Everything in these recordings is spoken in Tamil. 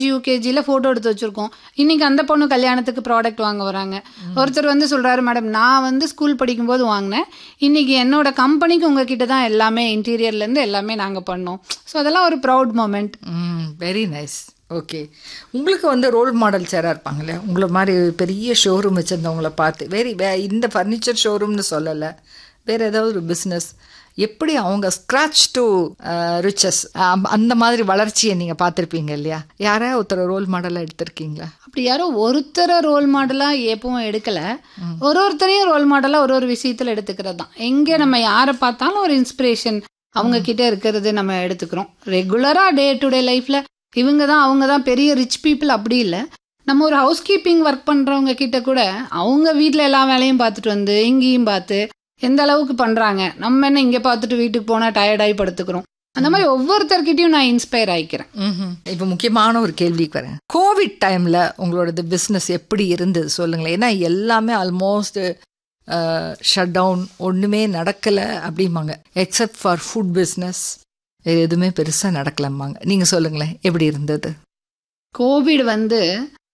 யூகேஜியில் ஃபோட்டோ எடுத்து வச்சுருக்கோம் இன்னைக்கு அந்த பொண்ணு கல்யாணத்துக்கு ப்ராடக்ட் வாங்க வராங்க ஒருத்தர் வந்து சொல்கிறாரு மேடம் நான் வந்து ஸ்கூல் படிக்கும்போது வாங்கினேன் இன்னைக்கு என்னோட கம்பெனிக்கு உங்ககிட்ட தான் எல்லாமே இன்டீரியர்லேருந்து எல்லாமே நாங்கள் பண்ணோம் ஸோ அதெல்லாம் ஒரு ப்ரௌட் மூமெண்ட் ம் வெரி நைஸ் ஓகே உங்களுக்கு வந்து ரோல் மாடல்ஸ் யாராக இருப்பாங்களே உங்களை மாதிரி பெரிய ஷோரூம் வச்சுருந்தவங்கள பார்த்து வெரி வே இந்த ஃபர்னிச்சர் ஷோரூம்னு சொல்லலை வேறு ஏதாவது ஒரு பிஸ்னஸ் எப்படி அவங்க ஸ்க்ராச் டு ரிச்சஸ் அந்த மாதிரி வளர்ச்சியை நீங்கள் பார்த்துருப்பீங்க இல்லையா யாராவது ஒருத்தர் ரோல் மாடலாக எடுத்திருக்கீங்களா அப்படி யாரும் ஒருத்தரை ரோல் மாடலாக எப்பவும் எடுக்கலை ஒரு ஒருத்தரையும் ரோல் மாடலாக ஒரு ஒரு விஷயத்தில் எடுத்துக்கிறது தான் எங்கே நம்ம யாரை பார்த்தாலும் ஒரு இன்ஸ்பிரேஷன் அவங்க கிட்ட இருக்கிறது நம்ம எடுத்துக்கிறோம் ரெகுலராக டே டு டே லைஃப்பில் இவங்க தான் அவங்க தான் பெரிய ரிச் பீப்புள் அப்படி இல்லை நம்ம ஒரு ஹவுஸ் கீப்பிங் ஒர்க் பண்ணுறவங்க கிட்ட கூட அவங்க வீட்டில் எல்லா வேலையும் பார்த்துட்டு வந்து இங்கேயும் பார்த்து எந்த அளவுக்கு பண்ணுறாங்க நம்ம என்ன இங்கே பார்த்துட்டு வீட்டுக்கு போனால் டயர்டாகி படுத்துக்கிறோம் அந்த மாதிரி ஒவ்வொருத்தர்கிட்டயும் நான் இன்ஸ்பயர் ஆகிக்கிறேன் இப்போ முக்கியமான ஒரு கேள்விக்கு வரேன் கோவிட் டைமில் உங்களோடது பிஸ்னஸ் எப்படி இருந்தது சொல்லுங்களேன் ஏன்னா எல்லாமே ஆல்மோஸ்ட் ஷட் டவுன் ஒன்றுமே நடக்கலை அப்படிம்பாங்க எக்ஸப்ட் ஃபார் ஃபுட் பிஸ்னஸ் வேறு எதுவுமே பெருசாக நடக்கலம்பாங்க நீங்கள் சொல்லுங்களேன் எப்படி இருந்தது கோவிட் வந்து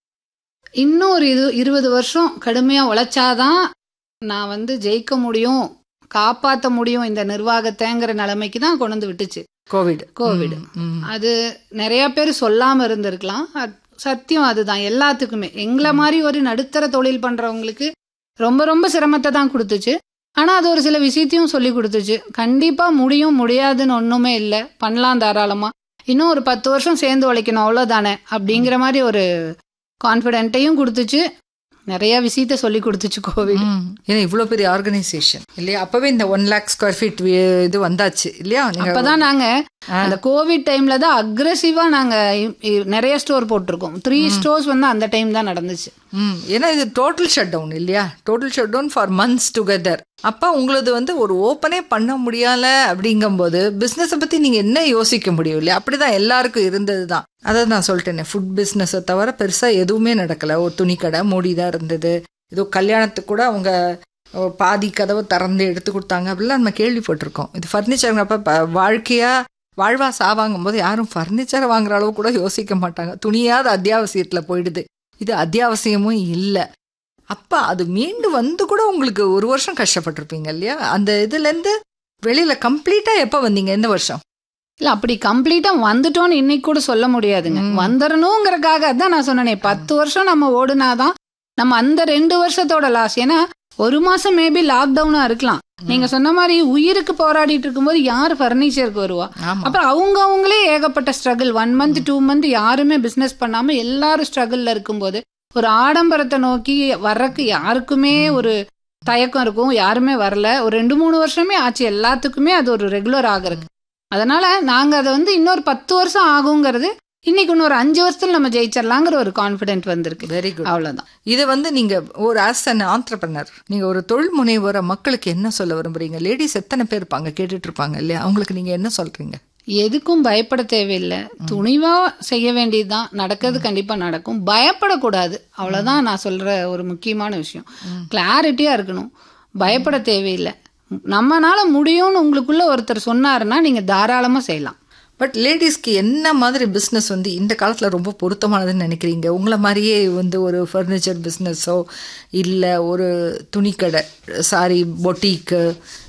இன்னும் ஒரு இது இருபது வருஷம் கடுமையாக உழைச்சாதான் நான் வந்து ஜெயிக்க முடியும் காப்பாற்ற முடியும் இந்த நிர்வாகத்தைங்கிற நிலைமைக்கு தான் கொண்டு வந்து விட்டுச்சு கோவிட் கோவிட் ம் அது நிறைய பேர் சொல்லாம இருந்திருக்கலாம் அத்- சத்தியம் அதுதான் எல்லாத்துக்குமே எங்களை மாதிரி ஒரு நடுத்தர தொழில் பண்றவங்களுக்கு ரொம்ப ரொம்ப சிரமத்தை தான் கொடுத்துச்சு ஆனா அது ஒரு சில விஷயத்தையும் சொல்லி கொடுத்துச்சு கண்டிப்பா முடியும் முடியாதுன்னு ஒண்ணுமே இல்லை பண்ணலாம் தாராளமா இன்னும் ஒரு பத்து வருஷம் சேர்ந்து உழைக்கணும் அவ்வளோதானே அப்படிங்கிற மாதிரி ஒரு கான்ஃபிடென்ட்டையும் கொடுத்துச்சு நிறைய விஷயத்த சொல்லி கொடுத்துச்சு கோவிட் ம். ஏன்னா இவ்வளோ பெரிய ஆர்கனைசேஷன் இல்லையா அப்போவே இந்த ஒன் லேக் ஸ்கொயர் ஃபீட் இது வந்தாச்சு இல்லையா நீங்க அப்பதான் நாங்க அந்த கோவிட் டைம்ல தான் அக்ரெசிவா நாங்க இ- இ- நிறைய ஸ்டோர் போட்டிருக்கோம் த்ரீ ஸ்டோர்ஸ் வந்து அந்த டைம் தான் நடந்துச்சு ம் ஏன்னா இது டோட்டல் ஷட் டவுன் இல்லையா total shut down for months together அப்போ உங்களது வந்து ஒரு ஓப்பனே பண்ண முடியல அப்படிங்கும்போது பிஸ்னஸை பற்றி நீங்கள் என்ன யோசிக்க முடியும் இல்லையா அப்படி தான் எல்லாருக்கும் இருந்தது தான் அதை நான் சொல்லிட்டேனே ஃபுட் பிஸ்னஸை தவிர பெருசாக எதுவுமே நடக்கலை ஒரு துணி கடை மூடி தான் இருந்தது ஏதோ கல்யாணத்துக்கு கூட அவங்க அஹ், பாதி கதவை திறந்து எடுத்து கொடுத்தாங்க அப்படிலாம் நம்ம கேள்விப்பட்டிருக்கோம் இது ஃபர்னிச்சருங்கிறப்ப வாழ்க்கையாக வாழ்வா சாவாங்கும் போது யாரும் ஃபர்னிச்சரை வாங்குற அளவு கூட யோசிக்க மாட்டாங்க துணியாவது அத்தியாவசியத்தில் போயிடுது இது அத்தியாவசியமும் இல்லை அப்போ அது மீண்டு வந்து கூட உங்களுக்கு ஒரு வருஷம் கஷ்டப்பட்டிருப்பீங்க இல்லையா அந்த இதுலேருந்து வெளியில் கம்ப்ளீட்டாக எப்போ வந்தீங்க எந்த வருஷம் இல்ல அப்படி கம்ப்ளீட்டா வந்துட்டோம்னு இன்னைக்கு கூட சொல்ல முடியாதுங்க வந்துடணுங்கிறக்காக தான் நான் சொன்னேனே பத்து வருஷம் நம்ம ஓடுனாதான் நம்ம அந்த ரெண்டு வருஷத்தோட லாஸ் ஏன்னா ஒரு மாசம் மேபி லாக்டவுனா இருக்கலாம் நீங்க சொன்ன மாதிரி உயிருக்கு போராடிட்டு இருக்கும்போது யார் ஃபர்னிச்சருக்கு வருவா ஆமாம் அப்புறம் அவங்க அவங்களே ஏகப்பட்ட struggle one month two month யாருமே பிசினஸ் பண்ணாம எல்லாரும் ஸ்ட்ரகிள்ல இருக்கும்போது ஒரு ஆடம்பரத்தை நோக்கி வர்றக்கு யாருக்குமே ஒரு தயக்கம் இருக்கும் யாருமே வரல ஒரு ரெண்டு மூணு வருஷமே ஆச்சு எல்லாத்துக்குமே அது ஒரு ரெகுலர் ஆகுறதுக்கு அதனால நாங்க அதை வந்து இன்னொரு பத்து வருஷம் ஆகுங்கிறது இன்னைக்கு இன்னொரு அஞ்சு வருஷத்துல நம்ம ஜெயிச்சிடலாங்கிற ஒரு கான்பிடென்ட் வந்திருக்கு வெரி குட் அவ்வளவுதான் இது வந்து நீங்கள் ஒரு ஆஸ் அன் ஆண்டர்பனர் நீங்கள் ஒரு தொழில் முனைவோரை மக்களுக்கு என்ன சொல்ல விரும்புறீங்க லேடிஸ் எத்தனை பேர் இருப்பாங்க கேட்டுட்டு இருப்பாங்க இல்லையா அவங்களுக்கு நீங்கள் என்ன சொல்கிறீங்க எதுக்கும் பயப்பட தேவையில்லை துணிவா செய்ய வேண்டியதுதான் நடக்கிறது கண்டிப்பா நடக்கும் பயப்படக்கூடாது அவ்வளவுதான் நான் சொல்ற ஒரு முக்கியமான விஷயம் கிளாரிட்டியா இருக்கணும் பயப்பட தேவையில்லை நம்மனால முடியும்னு உங்களுக்குள்ள ஒருத்தர் சொன்னாருன்னா நீங்க தாராளமா செய்யலாம் பட் லேடிஸ்க்கு என்ன மாதிரி பிஸ்னஸ் வந்து இந்த காலத்தில் ரொம்ப பொருத்தமானதுன்னு நினைக்கிறீங்க உங்களை மாதிரியே வந்து ஒரு ஃபர்னிச்சர் பிஸ்னஸோ இல்லை ஒரு துணிக்கடை சாரி பொட்டிக்கு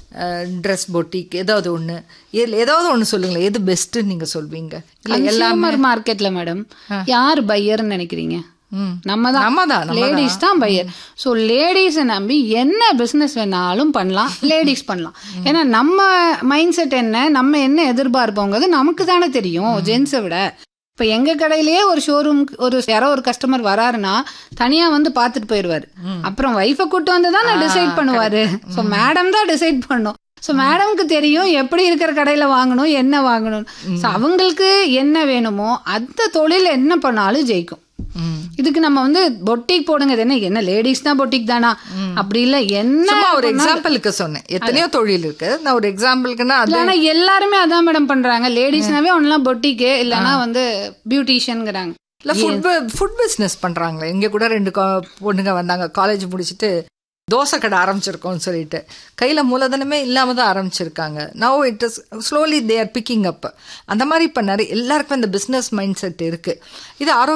ட்ரெஸ் பொட்டிக் ஏதாவது ஒன்று ஏதாவது ஒன்று சொல்லுங்களேன் எது பெஸ்ட்டுன்னு நீங்கள் சொல்வீங்க இல்லை எல்லாமே கன்சியூமர் மார்க்கெட்ல மேடம் யார் பையர்னு நினைக்கிறீங்க ம் நம்ம தான் நம்ம தான் நம்ம லேடிஸ் தான் பையர் ஸோ லேடிஸை நம்பி என்ன பிஸ்னஸ் வேணாலும் பண்ணலாம் லேடிஸ் பண்ணலாம் ஏன்னா நம்ம மைண்ட் செட் என்ன நம்ம என்ன எதிர்பார்ப்போங்கிறது நமக்கு தானே தெரியும் ஜென்ஸை விட இப்போ எங்க கடையிலேயே ஒரு ஷோரூம் ஒரு யாரோ ஒரு கஸ்டமர் வராருன்னா தனியா வந்து பார்த்துட்டு போயிடுவாரு அப்புறம் ஒய்ஃபை கூட்டு வந்து தான் டிசைட் பண்ணுவாரு ஸோ மேடம் தான் டிசைட் பண்ணும் ஸோ மேடம்க்கு தெரியும் எப்படி இருக்கிற கடையில வாங்கணும் என்ன வாங்கணும் ஸோ அவங்களுக்கு என்ன வேணுமோ அந்த தொழில் என்ன பண்ணாலும் ஜெயிக்கும் ம் இதுக்கு நம்ம வந்து பொட்டிக் போடுங்க இது என்ன என்ன லேடிஸ் தான் பொட்டிக் தானா அப்படி இல்ல என்ன சும்மா ஒரு எக்ஸாம்பிளுக்கு சொன்னேன் எத்தனையோ தொழில் இருக்கு நான் ஒரு எக்ஸாம்பிளுக்குன்னா அது ஆனா எல்லாருமே அதான் மேடம் பண்றாங்க லேடிஸ்னாவே ஒன்னெல்லாம் பொட்டிக்கு இல்லனா வந்து பியூட்டிஷியன்ங்கிறாங்க இல்லை ஃபுட் ஃபுட் பிஸ்னஸ் பண்ணுறாங்களே இங்கே கூட ரெண்டு கா- பொண்ணுங்க வந்தாங்க காலேஜ் முடிச்சுட்டு தோசை கடை ஆரம்பிச்சிருக்கோம்னு சொல்லிட்டு கையில் மூலதனமே இல்லாமல் தான் ஆரம்பிச்சிருக்காங்க now it is slowly they are picking up அந்த மாதிரி இப்போ நிறைய எல்லாருக்கும் இந்த பிஸ்னஸ் மைண்ட் செட் இருக்குது இது ஆரோக்கிய